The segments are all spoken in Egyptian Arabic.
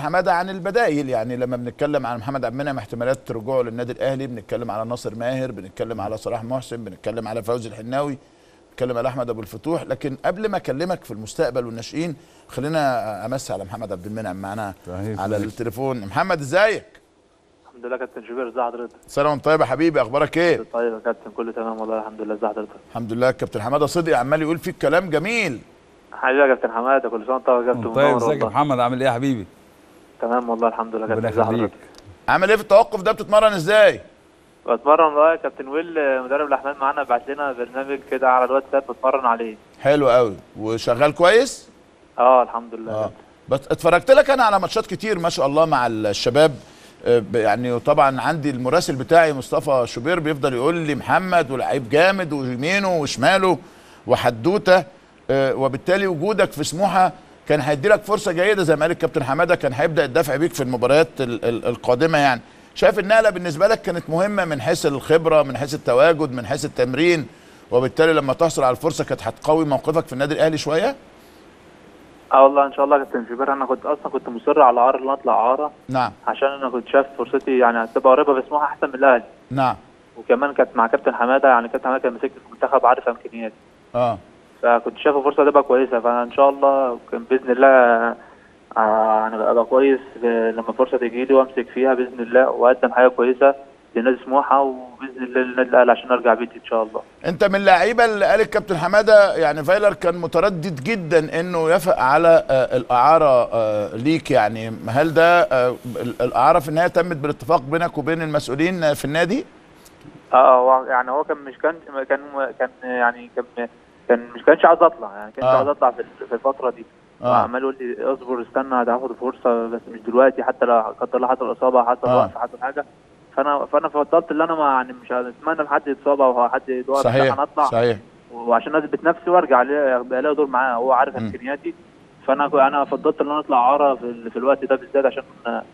حماده عن البدائل يعني لما بنتكلم عن محمد عبد المنعم احتمالات رجوعه للنادي الاهلي بنتكلم على ناصر ماهر بنتكلم على صلاح محسن بنتكلم على فوزي الحناوي بنتكلم على احمد ابو الفتوح لكن قبل ما اكلمك في المستقبل والناشئين خلينا امسي على محمد عبد المنعم معانا صحيح. على التليفون محمد ازيك الحمد لله كابتن شوبير ازي حضرتك؟ سلام وانت طيب يا حبيبي اخبارك ايه طيب يا كابتن كله تمام والله الحمد لله ازي حضرتك؟ الحمد لله كابتن حماده صدقي عمال يقول فيك كلام جميل حبيبي يا كابتن حماده كل سنه وانت طيب يا كابتن طيب منور ازيك يا والله. محمد عامل ايه يا حبيبي تمام والله الحمد لله كابتن ربنا ازي يخليك حضرتك؟ عامل ايه في التوقف ده بتتمرن ازاي بتمرن والله يا كابتن ويل مدرب الاحمال معانا بعت لنا برنامج كده على الواتساب بتمرن عليه حلو قوي وشغال كويس اه الحمد لله اه بس اتفرجت لك انا على ماتشات كتير ما شاء الله مع الشباب آه، ب- يعني طبعا عندي المراسل بتاعي مصطفى شوبير بيفضل يقول لي محمد ولعيب جامد ويمينه وشماله وحدوته آه، وبالتالي وجودك في سموحه كان هيدي لك فرصه جيده زي ما قال الكابتن حماده كان هيبدا الدفع بيك في المباريات ال- ال- القادمه يعني شايف النقله بالنسبه لك كانت مهمه من حيث الخبره من حيث التواجد من حيث التمرين وبالتالي لما تحصل على الفرصه كانت هتقوي موقفك في النادي الاهلي شويه اه والله ان شاء الله يا كابتن شوبير انا كنت اصلا كنت مصر على عار ان أنا اطلع عاره نعم عشان انا كنت شايف فرصتي يعني هتبقى قريبه بسموحه احسن من الاهلي نعم وكمان كانت مع كابتن حماده يعني كابتن حماده كان ماسك في المنتخب عارف امكانياتي اه فكنت شايف الفرصه تبقى كويسه فان شاء الله كان باذن الله آه، يعني ابقى كويس آه، لما الفرصه تجي لي وامسك فيها باذن الله واقدم حاجه كويسه لنادي سموحه وباذن الله للنادي الاهلي عشان ارجع بيتي ان شاء الله انت من اللعيبه اللي قال الكابتن حماده يعني فايلر كان متردد جدا انه يوافق على آه، الاعاره آه، ليك يعني هل ده آه، ال- الاعاره في النهايه تمت بالاتفاق بينك وبين المسؤولين آه، في النادي؟ اه هو يعني هو كان مش كان كان كان يعني كان كان مش كانش عايز اطلع يعني كانش آه. عايز اطلع في في الفتره دي آه. وعمال يقول لي اصبر استنى هتاخد فرصه بس مش دلوقتي حتى لو قدر الله حصل اصابه حصل آه. وقف حصل حاجه فانا فانا فضلت اللي انا ما يعني مش هتمنى ان حد يتصاب او حد يدور صحيح انا اطلع صحيح وعشان اثبت نفسي وارجع ليه- يبقى ليا دور معاه هو عارف م. امكانياتي فانا انا فضلت ان انا اطلع عاره في, ال- في الوقت ده بالذات عشان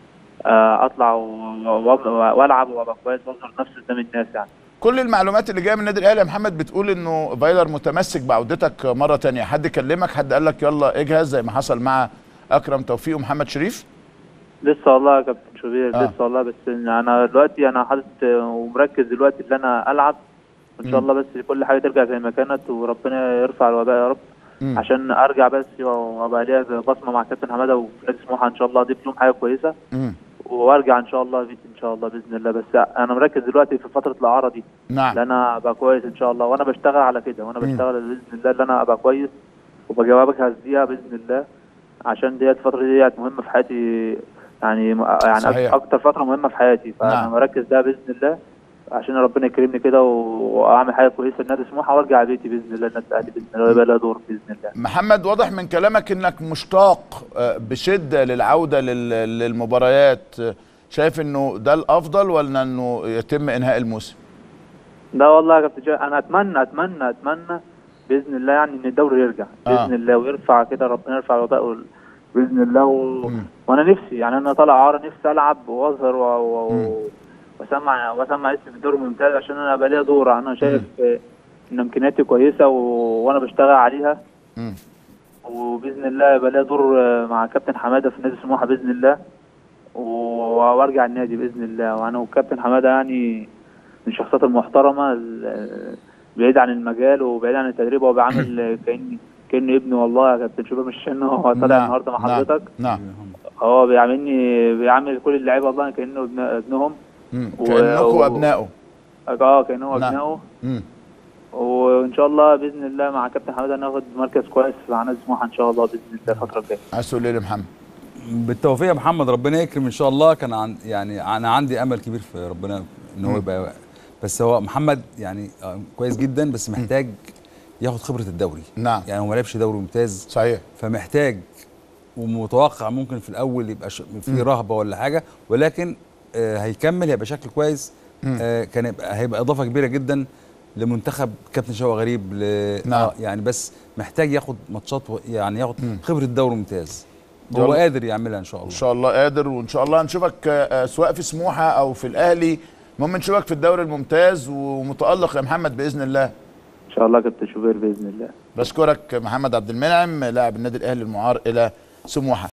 آه، اطلع و- و- والعب وابقى كويس واظهر نفسي قدام الناس يعني كل المعلومات اللي جايه من النادي الاهلي يا محمد بتقول انه فايلر متمسك بعودتك مره تانية حد كلمك حد قال لك يلا اجهز زي ما حصل مع اكرم توفيق ومحمد شريف؟ لسه والله يا كابتن شوبير آه. لسه والله بس إن انا دلوقتي انا حاطط ومركز دلوقتي ان انا العب ان شاء مم. الله بس كل حاجه ترجع زي ما كانت وربنا يرفع الوباء يا رب مم. عشان ارجع بس وابقى ليا بصمه مع كابتن حماده وفي نادي سموحه ان شاء الله اضيف لهم حاجه كويسه مم. وارجع ان شاء الله بيتي ان شاء الله باذن الله بس انا مركز دلوقتي في فتره الاعاره دي نعم ان انا ابقى كويس ان شاء الله وانا بشتغل على كده وانا مم. بشتغل باذن الله ان انا ابقى كويس وبجاوبك هزيها باذن الله عشان ديت الفتره ديت مهمه في حياتي يعني يعني صحيح. اكتر فتره مهمه في حياتي فانا نعم. مركز ده باذن الله عشان ربنا يكرمني كده و- واعمل حاجه كويسه لنادي سموحه وارجع بيتي باذن الله النادي الاهلي باذن الله ويبقى لها دور باذن الله محمد واضح من كلامك انك مشتاق آه، بشده للعوده لل- للمباريات آه، شايف انه ده الافضل ولا انه يتم انهاء الموسم؟ لا والله يا كابتن جا- انا اتمنى اتمنى اتمنى باذن الله يعني ان الدوري يرجع آه. باذن الله ويرفع كده ربنا يرفع الوباء وال- باذن الله و... مم. وانا نفسي يعني انا طالع عاره نفسي العب واظهر و... و... مم. واسمع واسمع اسمي في الدوري الممتاز عشان انا ابقى ليا دور انا شايف آه، ان امكانياتي كويسه و... وانا بشتغل عليها مم. وباذن الله يبقى ليا دور آه، مع كابتن حماده في نادي سموحه باذن الله و- وارجع النادي باذن الله وانا وكابتن حماده يعني من الشخصيات المحترمه ال- بعيد عن المجال وبعيد عن التدريب هو بيعامل كاني كانه ابني والله يا كابتن شباب مش عشان هو طالع نعم، النهارده مع نعم، حضرتك نعم هو بيعاملني بيعامل كل اللعيبه والله كانه ابن ابنهم مم. و- كانكم و- ابنائه اه كانه هو نعم. ابنائه مم. وان شاء الله باذن الله مع كابتن حماده ناخد مركز كويس مع نادي سموحه ان شاء الله باذن الله الفتره الجايه عايز تقول ايه لمحمد؟ بالتوفيق يا محمد ربنا يكرم ان شاء الله كان عن يعني انا عندي امل كبير في ربنا ان هو مم. يبقى بس هو محمد يعني آه، كويس جدا بس محتاج ياخد خبره الدوري نعم يعني هو ما لعبش دوري ممتاز صحيح فمحتاج ومتوقع ممكن في الاول يبقى ش- في مم. رهبه ولا حاجه ولكن آه هيكمل هيبقى شكل كويس مم. آه كان يبقى هيبقى اضافه كبيره جدا لمنتخب كابتن شوقي غريب ل... نعم. آه يعني بس محتاج ياخد ماتشات و... يعني ياخد مم. خبره دوري ممتاز يلا. هو قادر يعملها ان شاء ان الله شاء الله قادر وان شاء الله هنشوفك آه، سواء في سموحه او في الاهلي المهم نشوفك في الدوري الممتاز ومتالق يا محمد باذن الله ان شاء الله كابتن شوبير باذن الله بشكرك محمد عبد المنعم لاعب النادي الاهلي المعار الى سموحه